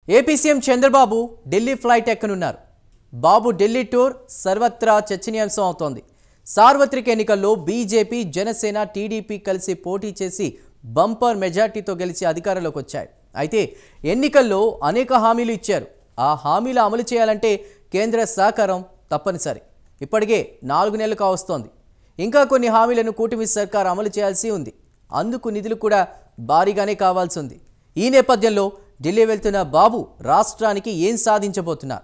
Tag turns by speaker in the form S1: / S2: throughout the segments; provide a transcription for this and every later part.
S1: AP CM Chandrababu Delhi flight ఎక్కనున్నారు Babu Delhi tour సర్వత్రా చర్చనీయాంశం అవుతోంది సార్వత్రిక ఎన్నికల్లో బీజేపీ జనసేన టీడీపీ కలిసి పోటీ చేసి బంపర్ మెజార్టీతో గెలిచి అధికారంలోకి వచ్చాయి అయితే ఎన్నికల్లో అనేక హామీలు ఇచ్చారు ఆ హామీలు అమలు చేయాలంటే కేంద్ర సహకారం తప్పనిసరి ఇప్పటికే నాలుగు నెలలు కావస్తోంది ఇంకా కొన్ని హామీలను కూటమి సర్కార్ అమలు చేయాల్సి ఉంది అందుకు నిధులు కూడా భారీగానే కావాల్సి ఉంది ఈ నేపథ్యంలో ఢిల్లీ వెళ్తున్న బాబు రాష్ట్రానికి ఏం సాధించబోతున్నారు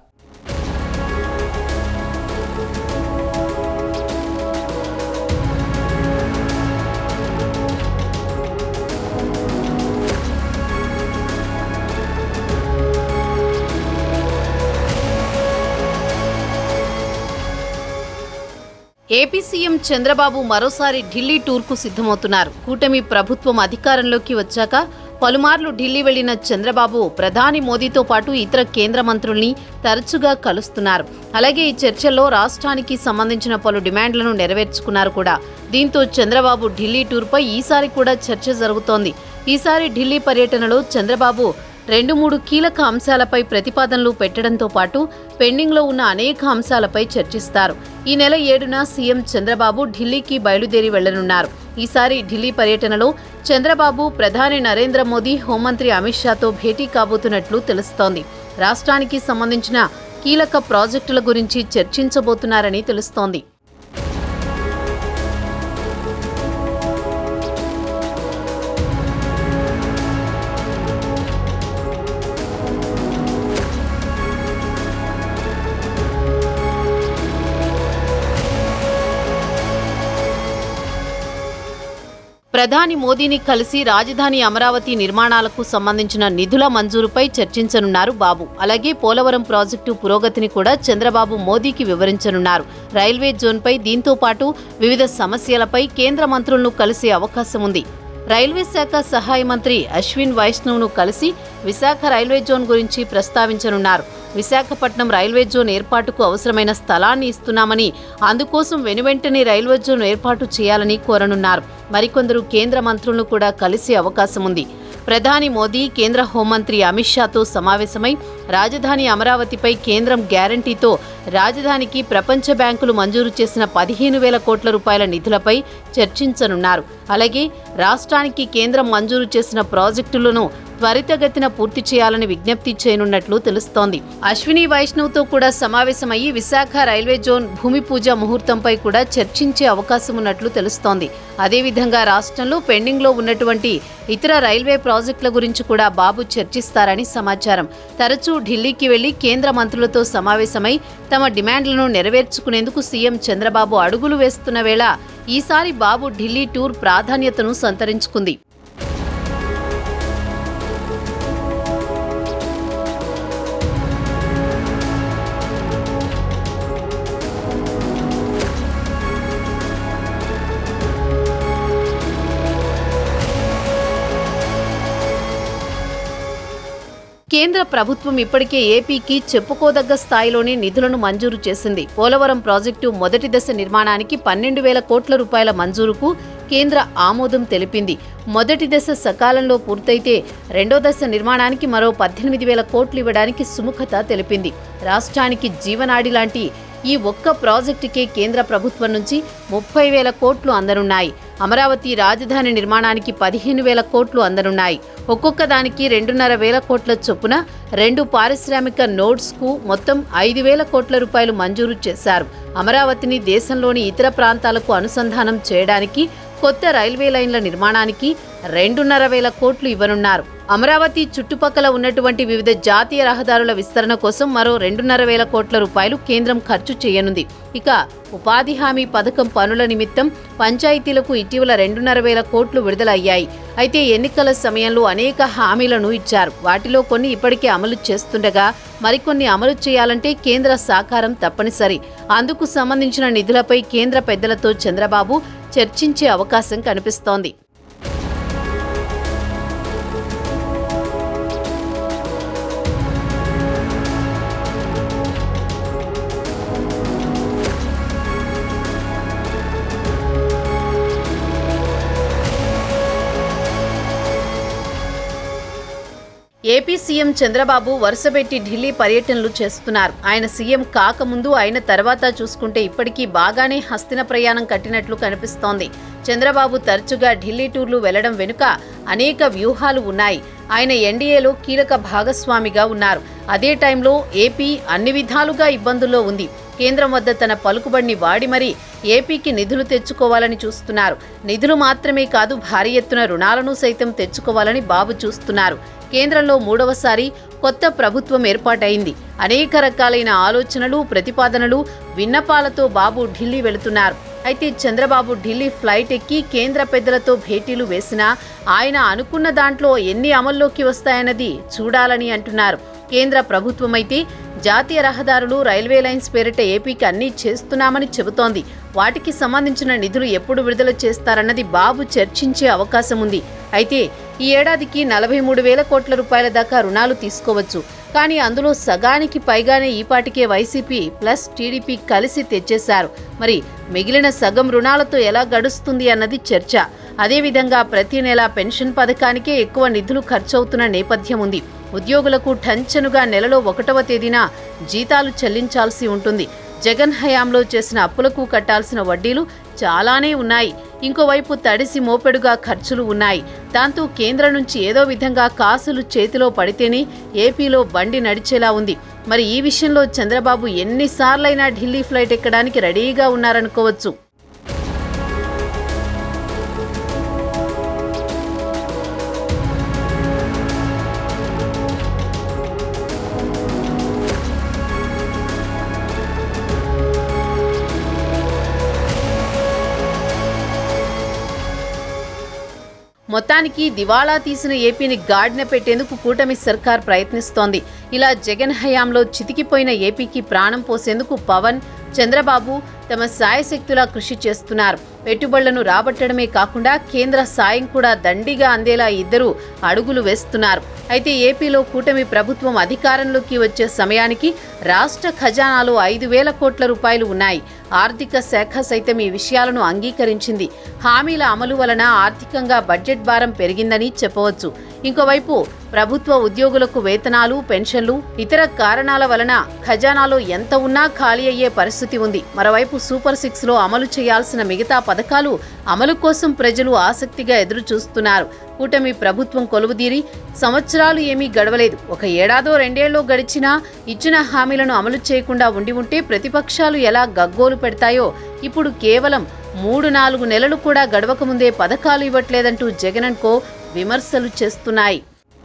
S2: ఏపీ సీఎం చంద్రబాబు మరోసారి ఢిల్లీ టూర్కు సిద్ధమవుతున్నారు కూటమి ప్రభుత్వం అధికారంలోకి వచ్చాక పలుమార్లు ఢిల్లీ వెళ్లిన చంద్రబాబు ప్రధాని మోదీతో పాటు ఇతర కేంద్ర మంత్రుల్ని తరచుగా కలుస్తున్నారు అలాగే ఈ చర్చల్లో రాష్ట్రానికి సంబంధించిన పలు డిమాండ్లను నెరవేర్చుకున్నారు కూడా దీంతో చంద్రబాబు ఢిల్లీ టూర్పై ఈసారి కూడా చర్చ జరుగుతోంది ఈసారి ఢిల్లీ పర్యటనలో చంద్రబాబు రెండు మూడు కీలక అంశాలపై ప్రతిపాదనలు పెట్టడంతో పాటు పెండింగ్లో ఉన్న అనేక అంశాలపై చర్చిస్తారు ఈ నెల ఏడున సీఎం చంద్రబాబు ఢిల్లీకి బయలుదేరి వెళ్లనున్నారు ఈసారి ఢిల్లీ పర్యటనలో చంద్రబాబు ప్రధాని నరేంద్ర మోదీ హోంమంత్రి అమిత్ షాతో భేటీ కాబోతున్నట్లు తెలుస్తోంది రాష్ట్రానికి సంబంధించిన కీలక ప్రాజెక్టుల గురించి చర్చించబోతున్నారని తెలుస్తోంది ప్రధాని మోదీని కలిసి రాజధాని అమరావతి నిర్మాణాలకు సంబంధించిన నిధుల మంజూరుపై చర్చించనున్నారు బాబు అలాగే పోలవరం ప్రాజెక్టు పురోగతిని కూడా చంద్రబాబు మోదీకి వివరించనున్నారు రైల్వే జోన్పై దీంతో పాటు వివిధ సమస్యలపై కేంద్ర మంత్రులను కలిసే అవకాశం ఉంది రైల్వే శాఖ సహాయ మంత్రి అశ్విన్ వైష్ణవ్ను కలిసి విశాఖ రైల్వే జోన్ గురించి ప్రస్తావించనున్నారు విశాఖపట్నం రైల్వే జోన్ ఏర్పాటుకు అవసరమైన స్థలాన్ని ఇస్తున్నామని అందుకోసం వెనువెంటనే రైల్వే జోన్ ఏర్పాటు చేయాలని కోరనున్నారు మరికొందరు కేంద్ర మంత్రులను కూడా కలిసే అవకాశం ఉంది ప్రధాని మోదీ కేంద్ర హోంమంత్రి అమిత్ షాతో సమావేశమై రాజధాని అమరావతిపై కేంద్రం గ్యారంటీతో రాజధానికి ప్రపంచ బ్యాంకులు మంజూరు చేసిన పదిహేను వేల కోట్ల రూపాయల నిధులపై చర్చించనున్నారు అలాగే రాష్ట్రానికి కేంద్రం మంజూరు చేసిన ప్రాజెక్టులను త్వరితగతిన పూర్తి చేయాలని విజ్ఞప్తి చేయనున్నట్లు తెలుస్తోంది అశ్విని వైష్ణవ్తో కూడా సమావేశమయ్యి విశాఖ రైల్వే జోన్ భూమి పూజ ముహూర్తంపై కూడా చర్చించే అవకాశం ఉన్నట్లు తెలుస్తోంది అదేవిధంగా రాష్ట్రంలో పెండింగ్లో ఉన్నటువంటి ఇతర రైల్వే ప్రాజెక్టుల గురించి కూడా బాబు చర్చిస్తారని సమాచారం తరచూ ఢిల్లీకి వెళ్లి కేంద్ర మంత్రులతో సమావేశమై తమ డిమాండ్లను నెరవేర్చుకునేందుకు సీఎం చంద్రబాబు అడుగులు వేస్తున్న వేళ ఈసారి బాబు ఢిల్లీ టూర్ ప్రాధాన్యతను సంతరించుకుంది కేంద్ర ప్రభుత్వం ఇప్పటికే ఏపీకి చెప్పుకోదగ్గ స్థాయిలోనే నిధులను మంజూరు చేసింది పోలవరం ప్రాజెక్టు మొదటి దశ నిర్మాణానికి పన్నెండు వేల కోట్ల రూపాయల మంజూరుకు కేంద్ర ఆమోదం తెలిపింది మొదటి దశ సకాలంలో పూర్తయితే రెండో దశ నిర్మాణానికి మరో పద్దెనిమిది వేల కోట్లు ఇవ్వడానికి సుముఖత తెలిపింది రాష్ట్రానికి జీవనాడి లాంటి ఈ ఒక్క ప్రాజెక్టుకే కేంద్ర ప్రభుత్వం నుంచి ముప్పై వేల కోట్లు అందనున్నాయి అమరావతి రాజధాని నిర్మాణానికి పదిహేను వేల కోట్లు అందనున్నాయి ఒక్కొక్క దానికి రెండున్నర వేల కోట్ల చొప్పున రెండు పారిశ్రామిక నోడ్స్కు మొత్తం ఐదు వేల కోట్ల రూపాయలు మంజూరు చేశారు అమరావతిని దేశంలోని ఇతర ప్రాంతాలకు అనుసంధానం చేయడానికి కొత్త రైల్వే లైన్ల నిర్మాణానికి రెండున్నర వేల కోట్లు ఇవ్వనున్నారు అమరావతి చుట్టుపక్కల ఉన్నటువంటి వివిధ జాతీయ రహదారుల విస్తరణ కోసం మరో రెండున్నర వేల కోట్ల రూపాయలు కేంద్రం ఖర్చు చేయనుంది ఇక ఉపాధి హామీ పథకం పనుల నిమిత్తం పంచాయతీలకు ఇటీవల రెండున్నర వేల కోట్లు విడుదలయ్యాయి అయితే ఎన్నికల సమయంలో అనేక హామీలను ఇచ్చారు వాటిలో కొన్ని ఇప్పటికే అమలు చేస్తుండగా మరికొన్ని అమలు చేయాలంటే కేంద్ర సహకారం తప్పనిసరి అందుకు సంబంధించిన నిధులపై కేంద్ర పెద్దలతో చంద్రబాబు చర్చించే అవకాశం కనిపిస్తోంది ఏపీ సీఎం చంద్రబాబు వరుసపెట్టి ఢిల్లీ పర్యటనలు చేస్తున్నారు ఆయన సీఎం కాకముందు అయిన తర్వాత చూసుకుంటే ఇప్పటికీ బాగానే హస్తిన ప్రయాణం కట్టినట్లు కనిపిస్తోంది చంద్రబాబు తరచుగా ఢిల్లీ టూర్లు వెళ్లడం వెనుక అనేక వ్యూహాలు ఉన్నాయి ఆయన ఎన్డీఏలో కీలక భాగస్వామిగా ఉన్నారు అదే టైంలో ఏపీ అన్ని విధాలుగా ఇబ్బందుల్లో ఉంది కేంద్రం వద్ద తన పలుకుబడిని వాడి మరీ ఏపీకి నిధులు తెచ్చుకోవాలని చూస్తున్నారు నిధులు మాత్రమే కాదు భారీ ఎత్తున రుణాలను సైతం తెచ్చుకోవాలని బాబు చూస్తున్నారు కేంద్రంలో మూడవసారి కొత్త ప్రభుత్వం ఏర్పాటైంది అనేక రకాలైన ఆలోచనలు ప్రతిపాదనలు విన్నపాలతో బాబు ఢిల్లీ వెళుతున్నారు అయితే చంద్రబాబు ఢిల్లీ ఫ్లైట్ ఎక్కి కేంద్ర పెద్దలతో భేటీలు వేసినా ఆయన అనుకున్న దాంట్లో ఎన్ని అమల్లోకి వస్తాయన్నది చూడాలని అంటున్నారు కేంద్ర ప్రభుత్వమైతే జాతీయ రహదారులు రైల్వే లైన్స్ పేరిట ఏపీకి అన్నీ చేస్తున్నామని చెబుతోంది వాటికి సంబంధించిన నిధులు ఎప్పుడు విడుదల చేస్తారన్నది బాబు చర్చించే అవకాశం ఉంది అయితే ఈ ఏడాదికి నలభై మూడు వేల కోట్ల రూపాయల దాకా రుణాలు తీసుకోవచ్చు కానీ అందులో సగానికి పైగానే ఈపాటికే వైసీపీ ప్లస్ టీడీపీ కలిసి తెచ్చేశారు మరి మిగిలిన సగం రుణాలతో ఎలా గడుస్తుంది అన్నది చర్చ అదేవిధంగా ప్రతి నెల పెన్షన్ పథకానికే ఎక్కువ నిధులు ఖర్చవుతున్న నేపథ్యం ఉంది ఉద్యోగులకు టంచనుగా నెలలో ఒకటవ తేదీన జీతాలు చెల్లించాల్సి ఉంటుంది జగన్ హయాంలో చేసిన అప్పులకు కట్టాల్సిన వడ్డీలు చాలానే ఉన్నాయి ఇంకోవైపు తడిసి మోపెడుగా ఖర్చులు ఉన్నాయి దాంతో కేంద్రం నుంచి ఏదో విధంగా కాసులు చేతిలో పడితేనే ఏపీలో బండి నడిచేలా ఉంది మరి ఈ విషయంలో చంద్రబాబు ఎన్నిసార్లైనా ఢిల్లీ ఫ్లైట్ ఎక్కడానికి రెడీగా ఉన్నారనుకోవచ్చు మొత్తానికి దివాళా తీసిన ఏపీని గాడిన పెట్టేందుకు కూటమి సర్కార్ ప్రయత్నిస్తోంది ఇలా జగన్ హయాంలో చితికిపోయిన ఏపీకి ప్రాణం పోసేందుకు పవన్ చంద్రబాబు తమ సాయశక్తులా కృషి చేస్తున్నారు పెట్టుబడులను రాబట్టడమే కాకుండా కేంద్ర సాయం కూడా దండిగా అందేలా ఇద్దరు అడుగులు వేస్తున్నారు అయితే ఏపీలో కూటమి ప్రభుత్వం అధికారంలోకి వచ్చే సమయానికి రాష్ట్ర ఖజానాలో ఐదు వేల కోట్ల రూపాయలు ఉన్నాయి ఆర్థిక శాఖ సైతం ఈ విషయాలను అంగీకరించింది హామీల అమలు వలన ఆర్థికంగా బడ్జెట్ భారం పెరిగిందని చెప్పవచ్చు ఇంకోవైపు ప్రభుత్వ ఉద్యోగులకు వేతనాలు పెన్షన్లు ఇతర కారణాల వలన ఖజానాలో ఎంత ఉన్నా ఖాళీ అయ్యే పరిస్థితి ఉంది మరోవైపు సూపర్ సిక్స్ లో అమలు చేయాల్సిన మిగతా పథకాలు అమలు కోసం ప్రజలు ఆసక్తిగా ఎదురు చూస్తున్నారు కూటమి ప్రభుత్వం కొలువుదీరి సంవత్సరాలు ఏమీ గడవలేదు ఒక ఏడాదో రెండేళ్లో గడిచినా ఇచ్చిన హామీలను అమలు చేయకుండా ఉండి ఉంటే ప్రతిపక్షాలు ఎలా గగ్గోలు పెడతాయో ఇప్పుడు కేవలం మూడు నాలుగు నెలలు కూడా గడవకముందే పథకాలు ఇవ్వట్లేదంటూ జగన్ కో విమర్శలు చేస్తున్నాయి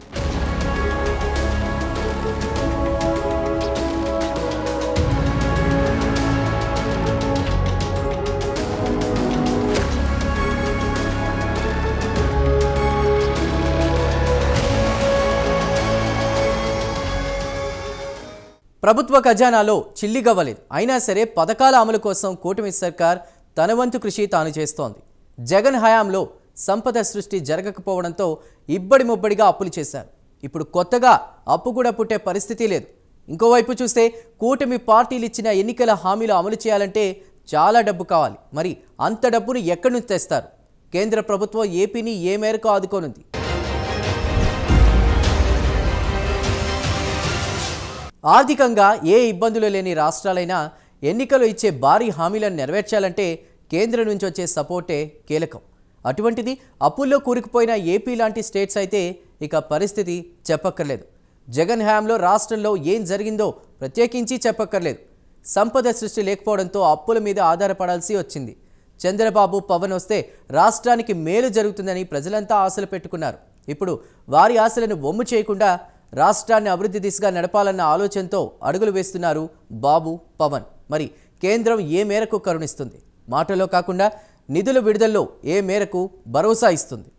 S1: ప్రభుత్వ ఖజానాలో చిల్లిగవ్వలేదు అయినా సరే పథకాల అమలు కోసం కూటమి సర్కార్ తన వంతు కృషి తాను చేస్తోంది జగన్ హయాంలో సంపద సృష్టి జరగకపోవడంతో ఇబ్బడి ముబ్బడిగా అప్పులు చేశారు ఇప్పుడు కొత్తగా అప్పు కూడా పుట్టే పరిస్థితి లేదు ఇంకోవైపు చూస్తే కూటమి పార్టీలు ఇచ్చిన ఎన్నికల హామీలు అమలు చేయాలంటే చాలా డబ్బు కావాలి మరి అంత డబ్బును ఎక్కడి నుంచి తెస్తారు కేంద్ర ప్రభుత్వం ఏపీని ఏ మేరకు ఆదుకోనుంది ఆర్థికంగా ఏ ఇబ్బందులు లేని రాష్ట్రాలైనా ఎన్నికలు ఇచ్చే భారీ హామీలను నెరవేర్చాలంటే కేంద్రం నుంచి వచ్చే సపోర్టే కీలకం అటువంటిది అప్పుల్లో కూరుకుపోయిన ఏపీ లాంటి స్టేట్స్ అయితే ఇక పరిస్థితి చెప్పక్కర్లేదు జగన్ హయాంలో రాష్ట్రంలో ఏం జరిగిందో ప్రత్యేకించి చెప్పక్కర్లేదు సంపద సృష్టి లేకపోవడంతో అప్పుల మీద ఆధారపడాల్సి వచ్చింది చంద్రబాబు పవన్ వస్తే రాష్ట్రానికి మేలు జరుగుతుందని ప్రజలంతా ఆశలు పెట్టుకున్నారు ఇప్పుడు వారి ఆశలను వమ్ము చేయకుండా రాష్ట్రాన్ని అభివృద్ధి దిశగా నడపాలన్న ఆలోచనతో అడుగులు వేస్తున్నారు బాబు పవన్ మరి కేంద్రం ఏ మేరకు కరుణిస్తుంది మాటలో కాకుండా నిధుల విడుదలలో ఏ మేరకు భరోసా ఇస్తుంది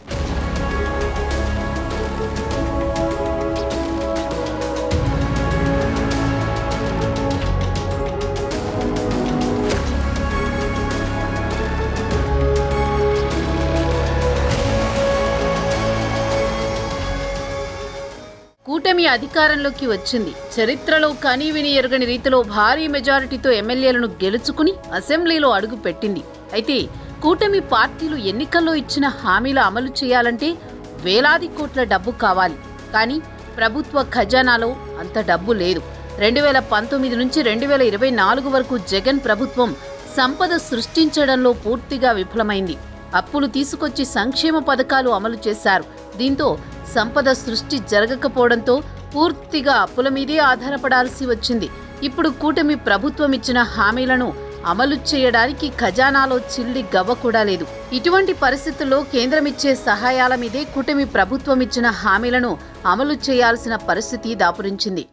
S2: కూటమి అధికారంలోకి వచ్చింది చరిత్రలో కనీ విని ఎరగని రీతిలో భారీ మెజారిటీతో ఎమ్మెల్యేలను గెలుచుకుని అసెంబ్లీలో అడుగు పెట్టింది అయితే కూటమి పార్టీలు ఎన్నికల్లో ఇచ్చిన హామీల అమలు చేయాలంటే వేలాది కోట్ల డబ్బు కావాలి కానీ ప్రభుత్వ ఖజానాలో అంత డబ్బు లేదు రెండు వేల పంతొమ్మిది నుంచి రెండు వేల ఇరవై నాలుగు వరకు జగన్ ప్రభుత్వం సంపద సృష్టించడంలో పూర్తిగా విఫలమైంది అప్పులు తీసుకొచ్చి సంక్షేమ పథకాలు అమలు చేశారు దీంతో సంపద సృష్టి జరగకపోవడంతో పూర్తిగా అప్పుల మీదే ఆధారపడాల్సి వచ్చింది ఇప్పుడు కూటమి ప్రభుత్వం ఇచ్చిన హామీలను అమలు చేయడానికి ఖజానాలో చిల్లి గవ్వ కూడా లేదు ఇటువంటి పరిస్థితుల్లో కేంద్రం ఇచ్చే సహాయాల మీదే కూటమి ప్రభుత్వం ఇచ్చిన హామీలను అమలు చేయాల్సిన పరిస్థితి దాపురించింది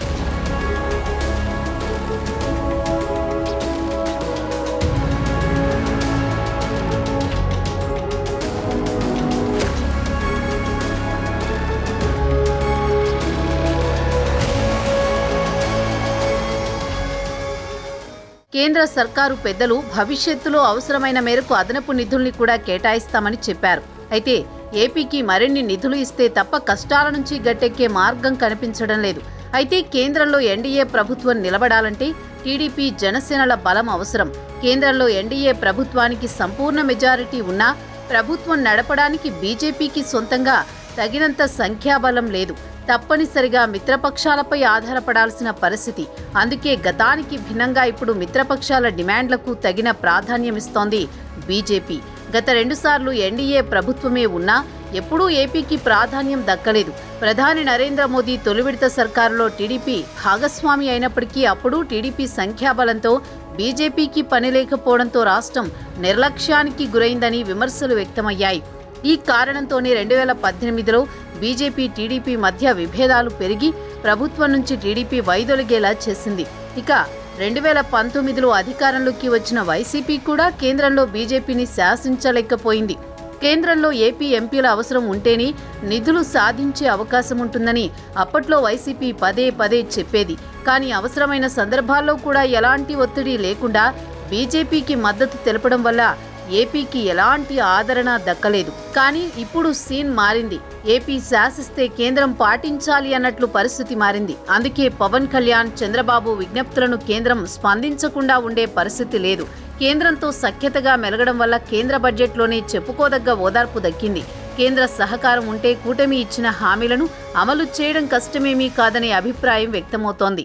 S2: కేంద్ర సర్కారు పెద్దలు భవిష్యత్తులో అవసరమైన మేరకు అదనపు నిధుల్ని కూడా కేటాయిస్తామని చెప్పారు అయితే ఏపీకి మరిన్ని నిధులు ఇస్తే తప్ప కష్టాల నుంచి గట్టెక్కే మార్గం కనిపించడం లేదు అయితే కేంద్రంలో ఎన్డీఏ ప్రభుత్వం నిలబడాలంటే టీడీపీ జనసేనల బలం అవసరం కేంద్రంలో ఎన్డీఏ ప్రభుత్వానికి సంపూర్ణ మెజారిటీ ఉన్నా ప్రభుత్వం నడపడానికి బీజేపీకి సొంతంగా తగినంత సంఖ్యాబలం లేదు తప్పనిసరిగా మిత్రపక్షాలపై ఆధారపడాల్సిన పరిస్థితి అందుకే గతానికి భిన్నంగా ఇప్పుడు మిత్రపక్షాల డిమాండ్లకు తగిన ప్రాధాన్యమిస్తోంది బీజేపీ గత రెండుసార్లు ఎన్డీఏ ప్రభుత్వమే ఉన్నా ఎప్పుడూ ఏపీకి ప్రాధాన్యం దక్కలేదు ప్రధాని నరేంద్ర మోదీ తొలి విడత సర్కారులో టీడీపీ భాగస్వామి అయినప్పటికీ అప్పుడు టీడీపీ సంఖ్యాబలంతో బీజేపీకి పని లేకపోవడంతో రాష్ట్రం నిర్లక్ష్యానికి గురైందని విమర్శలు వ్యక్తమయ్యాయి ఈ కారణంతోనే రెండు వేల పద్దెనిమిదిలో బీజేపీ టీడీపీ మధ్య విభేదాలు పెరిగి ప్రభుత్వం నుంచి టీడీపీ వైదొలిగేలా చేసింది ఇక రెండు వేల పంతొమ్మిదిలో అధికారంలోకి వచ్చిన వైసీపీ కూడా కేంద్రంలో బీజేపీని శాసించలేకపోయింది కేంద్రంలో ఏపీ ఎంపీల అవసరం ఉంటేనే నిధులు సాధించే అవకాశం ఉంటుందని అప్పట్లో వైసీపీ పదే పదే చెప్పేది కానీ అవసరమైన సందర్భాల్లో కూడా ఎలాంటి ఒత్తిడి లేకుండా బీజేపీకి మద్దతు తెలపడం వల్ల ఏపీకి ఎలాంటి ఆదరణ దక్కలేదు కానీ ఇప్పుడు సీన్ మారింది ఏపీ శాసిస్తే కేంద్రం పాటించాలి అన్నట్లు పరిస్థితి మారింది అందుకే పవన్ కళ్యాణ్ చంద్రబాబు విజ్ఞప్తులను కేంద్రం స్పందించకుండా ఉండే పరిస్థితి లేదు కేంద్రంతో సఖ్యతగా మెలగడం వల్ల కేంద్ర బడ్జెట్లోనే చెప్పుకోదగ్గ ఓదార్పు దక్కింది కేంద్ర సహకారం ఉంటే కూటమి ఇచ్చిన హామీలను అమలు చేయడం కష్టమేమీ కాదనే అభిప్రాయం వ్యక్తమవుతోంది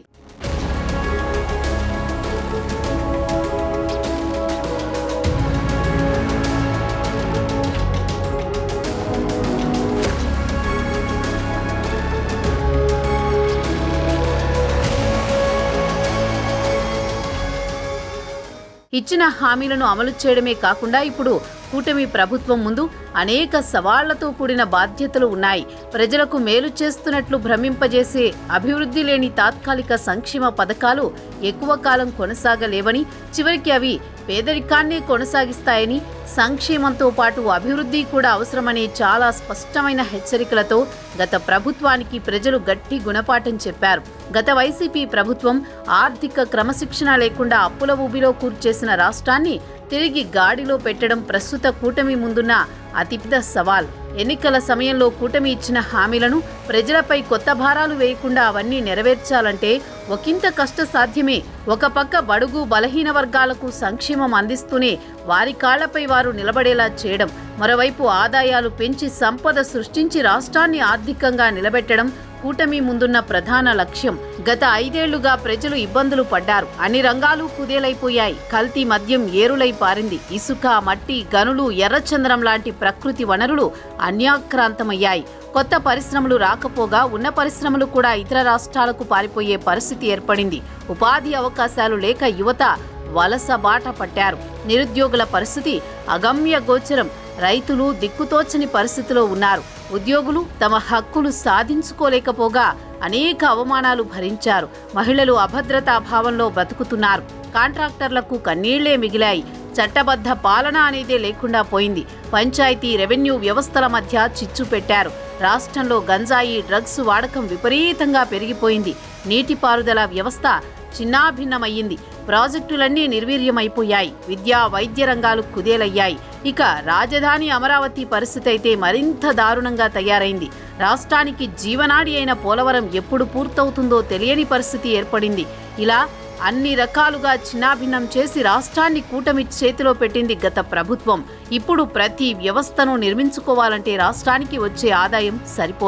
S2: ఇచ్చిన హామీలను అమలు చేయడమే కాకుండా ఇప్పుడు కూటమి ప్రభుత్వం ముందు అనేక సవాళ్లతో కూడిన బాధ్యతలు ఉన్నాయి ప్రజలకు మేలు చేస్తున్నట్లు భ్రమింపజేసే అభివృద్ధి లేని తాత్కాలిక సంక్షేమ పథకాలు ఎక్కువ కాలం కొనసాగలేవని చివరికి అవి పేదరికాన్నే కొనసాగిస్తాయని సంక్షేమంతో పాటు అభివృద్ధి కూడా అవసరమనే చాలా స్పష్టమైన హెచ్చరికలతో గత ప్రభుత్వానికి ప్రజలు గట్టి గుణపాఠం చెప్పారు గత వైసీపీ ప్రభుత్వం ఆర్థిక క్రమశిక్షణ లేకుండా అప్పుల ఊబిలో కూర్చేసిన రాష్ట్రాన్ని తిరిగి గాడిలో పెట్టడం ప్రస్తుత కూటమి ముందున్న అతిపెద్ద సవాల్ ఎన్నికల సమయంలో కూటమి ఇచ్చిన హామీలను ప్రజలపై కొత్త భారాలు వేయకుండా అవన్నీ నెరవేర్చాలంటే ఒకంత కష్ట సాధ్యమే ఒక పక్క బడుగు బలహీన వర్గాలకు సంక్షేమం అందిస్తూనే వారి కాళ్లపై వారు నిలబడేలా చేయడం మరోవైపు ఆదాయాలు పెంచి సంపద సృష్టించి రాష్ట్రాన్ని ఆర్థికంగా నిలబెట్టడం కూటమి ముందున్న ప్రధాన లక్ష్యం గత ఐదేళ్లుగా ప్రజలు ఇబ్బందులు పడ్డారు అన్ని రంగాలు కుదేలైపోయాయి కల్తీ మద్యం ఏరులై పారింది ఇసుక మట్టి గనులు ఎర్రచంద్రం లాంటి ప్రకృతి వనరులు అన్యాక్రాంతమయ్యాయి కొత్త పరిశ్రమలు రాకపోగా ఉన్న పరిశ్రమలు కూడా ఇతర రాష్ట్రాలకు పారిపోయే పరిస్థితి ఏర్పడింది ఉపాధి అవకాశాలు లేక యువత వలస బాట పట్టారు నిరుద్యోగుల పరిస్థితి అగమ్య గోచరం రైతులు దిక్కుతోచని పరిస్థితిలో ఉన్నారు ఉద్యోగులు తమ హక్కులు సాధించుకోలేకపోగా అనేక అవమానాలు భరించారు మహిళలు అభద్రతా భావంలో బ్రతుకుతున్నారు కాంట్రాక్టర్లకు కన్నీళ్లే మిగిలాయి చట్టబద్ధ పాలన అనేదే లేకుండా పోయింది పంచాయతీ రెవెన్యూ వ్యవస్థల మధ్య చిచ్చు పెట్టారు రాష్ట్రంలో గంజాయి డ్రగ్స్ వాడకం విపరీతంగా పెరిగిపోయింది నీటిపారుదల వ్యవస్థ చిన్నాభిన్నమయ్యింది ప్రాజెక్టులన్నీ నిర్వీర్యమైపోయాయి విద్యా వైద్య రంగాలు కుదేలయ్యాయి ఇక రాజధాని అమరావతి పరిస్థితి అయితే మరింత దారుణంగా తయారైంది రాష్ట్రానికి జీవనాడి అయిన పోలవరం ఎప్పుడు పూర్తవుతుందో తెలియని పరిస్థితి ఏర్పడింది ఇలా అన్ని రకాలుగా చిన్నాభిన్నం చేసి రాష్ట్రాన్ని కూటమి చేతిలో పెట్టింది గత ప్రభుత్వం ఇప్పుడు ప్రతి వ్యవస్థను నిర్మించుకోవాలంటే రాష్ట్రానికి వచ్చే ఆదాయం సరిపోదు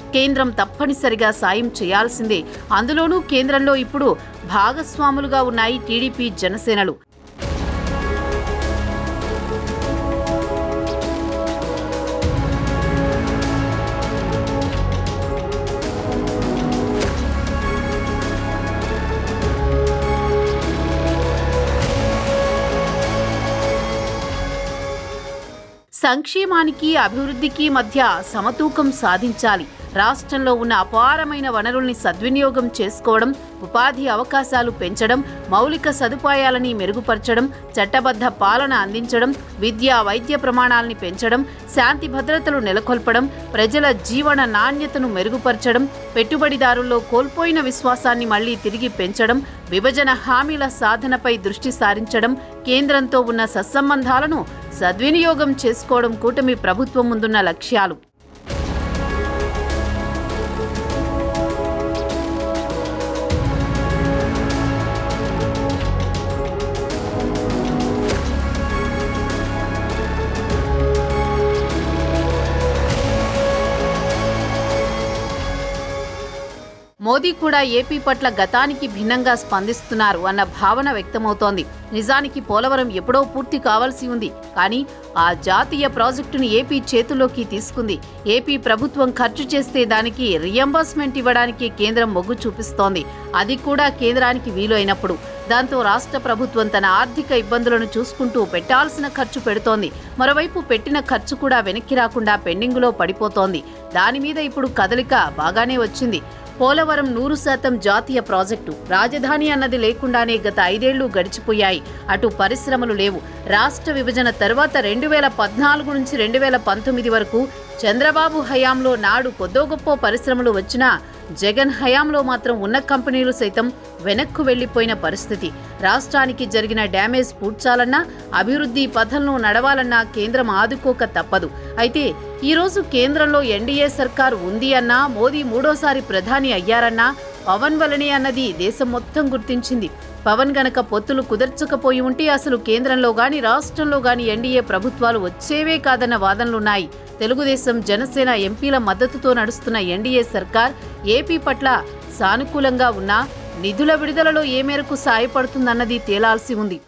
S2: కేంద్రం తప్పనిసరిగా సాయం చేయాల్సిందే అందులోనూ కేంద్రంలో ఇప్పుడు భాగస్వాములుగా ఉన్నాయి టీడీపీ జనసేనలు సంక్షేమానికి అభివృద్ధికి మధ్య సమతూకం సాధించాలి రాష్ట్రంలో ఉన్న అపారమైన వనరుల్ని సద్వినియోగం చేసుకోవడం ఉపాధి అవకాశాలు పెంచడం మౌలిక సదుపాయాలని మెరుగుపరచడం చట్టబద్ధ పాలన అందించడం విద్య వైద్య ప్రమాణాలని పెంచడం శాంతి భద్రతలు నెలకొల్పడం ప్రజల జీవన నాణ్యతను మెరుగుపరచడం పెట్టుబడిదారుల్లో కోల్పోయిన విశ్వాసాన్ని మళ్లీ తిరిగి పెంచడం విభజన హామీల సాధనపై దృష్టి సారించడం కేంద్రంతో ఉన్న సత్సంబంధాలను సద్వినియోగం చేసుకోవడం కూటమి ప్రభుత్వం ముందున్న లక్ష్యాలు మోదీ కూడా ఏపీ పట్ల గతానికి భిన్నంగా స్పందిస్తున్నారు అన్న భావన వ్యక్తమవుతోంది నిజానికి పోలవరం ఎప్పుడో పూర్తి కావాల్సి ఉంది కానీ ఆ జాతీయ ప్రాజెక్టును ఏపీ చేతుల్లోకి తీసుకుంది ఏపీ ప్రభుత్వం ఖర్చు చేస్తే దానికి రియంబర్స్మెంట్ ఇవ్వడానికి కేంద్రం మొగ్గు చూపిస్తోంది అది కూడా కేంద్రానికి వీలు అయినప్పుడు దాంతో రాష్ట్ర ప్రభుత్వం తన ఆర్థిక ఇబ్బందులను చూసుకుంటూ పెట్టాల్సిన ఖర్చు పెడుతోంది మరోవైపు పెట్టిన ఖర్చు కూడా వెనక్కి రాకుండా పెండింగులో పడిపోతోంది దాని మీద ఇప్పుడు కదలిక బాగానే వచ్చింది పోలవరం నూరు శాతం జాతీయ ప్రాజెక్టు రాజధాని అన్నది లేకుండానే గత ఐదేళ్లు గడిచిపోయాయి అటు పరిశ్రమలు లేవు రాష్ట్ర విభజన తర్వాత రెండు వేల పద్నాలుగు నుంచి రెండు వేల పంతొమ్మిది వరకు చంద్రబాబు హయాంలో నాడు కొద్దో గొప్ప పరిశ్రమలు వచ్చినా జగన్ హయాంలో మాత్రం ఉన్న కంపెనీలు సైతం వెనక్కు వెళ్లిపోయిన పరిస్థితి రాష్ట్రానికి జరిగిన డ్యామేజ్ పూడ్చాలన్నా అభివృద్ధి పథంలో నడవాలన్నా కేంద్రం ఆదుకోక తప్పదు అయితే ఈ రోజు కేంద్రంలో ఎన్డీఏ సర్కార్ ఉంది అన్నా మోదీ మూడోసారి ప్రధాని అయ్యారన్నా పవన్ వలనే అన్నది దేశం మొత్తం గుర్తించింది పవన్ గనక పొత్తులు కుదర్చకపోయి ఉంటే అసలు కేంద్రంలో గాని రాష్ట్రంలో గాని ఎన్డీఏ ప్రభుత్వాలు వచ్చేవే కాదన్న వాదనలున్నాయి తెలుగుదేశం జనసేన ఎంపీల మద్దతుతో నడుస్తున్న ఎన్డీఏ సర్కార్ ఏపీ పట్ల సానుకూలంగా ఉన్నా నిధుల విడుదలలో ఏ మేరకు సాయపడుతుందన్నది తేలాల్సి ఉంది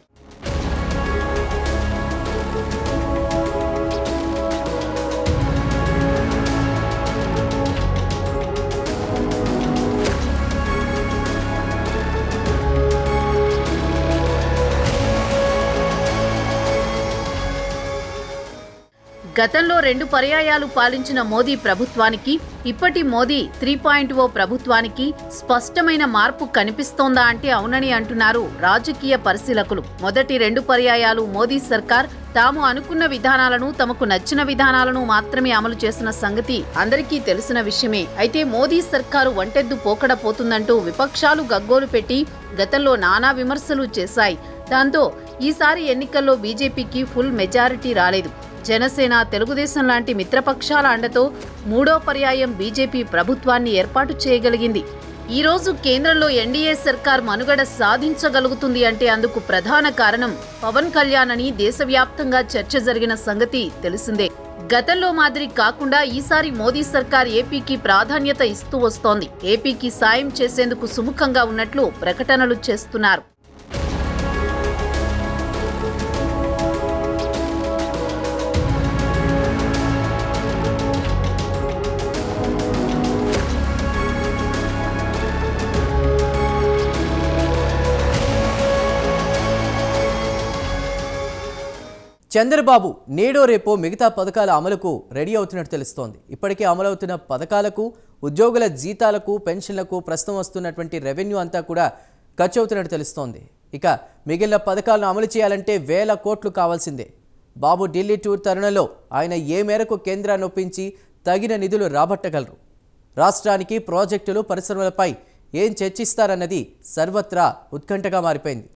S2: గతంలో రెండు పర్యాయాలు పాలించిన మోదీ ప్రభుత్వానికి ఇప్పటి మోదీ త్రీ పాయింట్ ఓ ప్రభుత్వానికి స్పష్టమైన మార్పు కనిపిస్తోందా అంటే అవునని అంటున్నారు రాజకీయ పరిశీలకులు మొదటి రెండు పర్యాయాలు మోదీ సర్కార్ తాము అనుకున్న విధానాలను తమకు నచ్చిన విధానాలను మాత్రమే అమలు చేసిన సంగతి అందరికీ తెలిసిన విషయమే అయితే మోదీ సర్కారు వంటెద్దు పోకడ పోతుందంటూ విపక్షాలు గగ్గోలు పెట్టి గతంలో నానా విమర్శలు చేశాయి దాంతో ఈసారి ఎన్నికల్లో బీజేపీకి ఫుల్ మెజారిటీ రాలేదు జనసేన తెలుగుదేశం లాంటి మిత్రపక్షాల అండతో మూడో పర్యాయం బీజేపీ ప్రభుత్వాన్ని ఏర్పాటు చేయగలిగింది ఈ రోజు కేంద్రంలో ఎన్డీఏ సర్కార్ మనుగడ సాధించగలుగుతుంది అంటే అందుకు ప్రధాన కారణం పవన్ కళ్యాణ్ అని దేశవ్యాప్తంగా చర్చ జరిగిన సంగతి తెలిసిందే గతంలో మాదిరి కాకుండా ఈసారి మోదీ సర్కార్ ఏపీకి ప్రాధాన్యత ఇస్తూ వస్తోంది ఏపీకి సాయం చేసేందుకు సుముఖంగా ఉన్నట్లు ప్రకటనలు చేస్తున్నారు
S1: చంద్రబాబు నేడో రేపో మిగతా పథకాల అమలుకు రెడీ అవుతున్నట్టు తెలుస్తోంది ఇప్పటికే అమలవుతున్న పథకాలకు ఉద్యోగుల జీతాలకు పెన్షన్లకు ప్రస్తుతం వస్తున్నటువంటి రెవెన్యూ అంతా కూడా ఖర్చు అవుతున్నట్టు తెలుస్తోంది ఇక మిగిలిన పథకాలను అమలు చేయాలంటే వేల కోట్లు కావాల్సిందే బాబు ఢిల్లీ టూర్ తరుణంలో ఆయన ఏ మేరకు కేంద్రాన్ని ఒప్పించి తగిన నిధులు రాబట్టగలరు రాష్ట్రానికి ప్రాజెక్టులు పరిశ్రమలపై ఏం చర్చిస్తారన్నది సర్వత్రా ఉత్కంఠగా మారిపోయింది